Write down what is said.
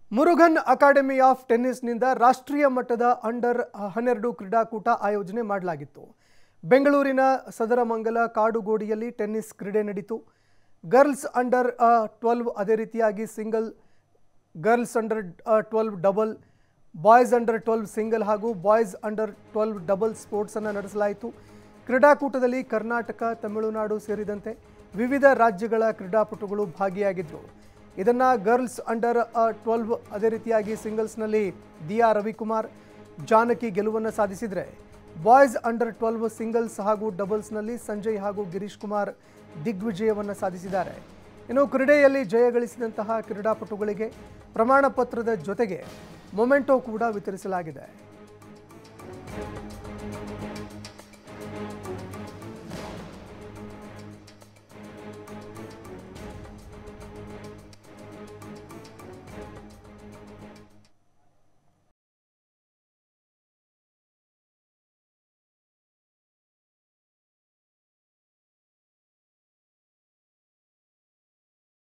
Murugan academy of ಟೆನ್ನಿಸ್ನಿಂದ ರಾಷ್ಟ್ರೀಯ ಮಟ್ಟದ under ಹನ್ನೆರಡು ಕ್ರೀಡಾಕೂಟ ಆಯೋಜನೆ ಮಾಡಲಾಗಿತ್ತು ಬೆಂಗಳೂರಿನ ಸದರಮಂಗಲ ಕಾಡುಗೋಡಿಯಲ್ಲಿ ಟೆನ್ನಿಸ್ ಕ್ರೀಡೆ ನಡೀತು ಗರ್ಲ್ಸ್ ಅಂಡರ್ ಟ್ವೆಲ್ವ್ ಅದೇ ರೀತಿಯಾಗಿ single girls under twelve double boys under twelve single ಹಾಗೂ ಬಾಯ್ಸ್ ಅಂಡರ್ ಟ್ವೆಲ್ವ್ ಡಬಲ್ ಸ್ಪೋರ್ಟ್ಸನ್ನು ನಡೆಸಲಾಯಿತು ಕ್ರೀಡಾಕೂಟದಲ್ಲಿ ಕರ್ನಾಟಕ ತಮಿಳುನಾಡು ಸೇರಿದಂತೆ ವಿವಿಧ ರಾಜ್ಯಗಳ ಕ್ರೀಡಾಪಟುಗಳು ಭಾಗಿಯಾಗಿದ್ದರು ಇದನ್ನು ಗರ್ಲ್ಸ್ ಅಂಡರ್ ಟ್ವೆಲ್ವ್ ಅದೇ ರೀತಿಯಾಗಿ ಸಿಂಗಲ್ಸ್ನಲ್ಲಿ ದಿಯಾ ರವಿಕುಮಾರ್ ಜಾನಕಿ ಗೆಲುವನ್ನು ಸಾಧಿಸಿದರೆ ಬಾಯ್ಸ್ ಅಂಡರ್ ಟ್ವೆಲ್ವ್ ಸಿಂಗಲ್ಸ್ ಹಾಗೂ ಡಬಲ್ಸ್ನಲ್ಲಿ ಸಂಜಯ್ ಹಾಗೂ ಗಿರೀಶ್ ಕುಮಾರ್ ದಿಗ್ವಿಜಯವನ್ನು ಸಾಧಿಸಿದ್ದಾರೆ ಇನ್ನು ಕ್ರೀಡೆಯಲ್ಲಿ ಜಯ ಗಳಿಸಿದಂತಹ ಕ್ರೀಡಾಪಟುಗಳಿಗೆ ಪ್ರಮಾಣ ಪತ್ರದ ಜೊತೆಗೆ ಮೊಮೆಂಟೋ ಕೂಡ ವಿತರಿಸಲಾಗಿದೆ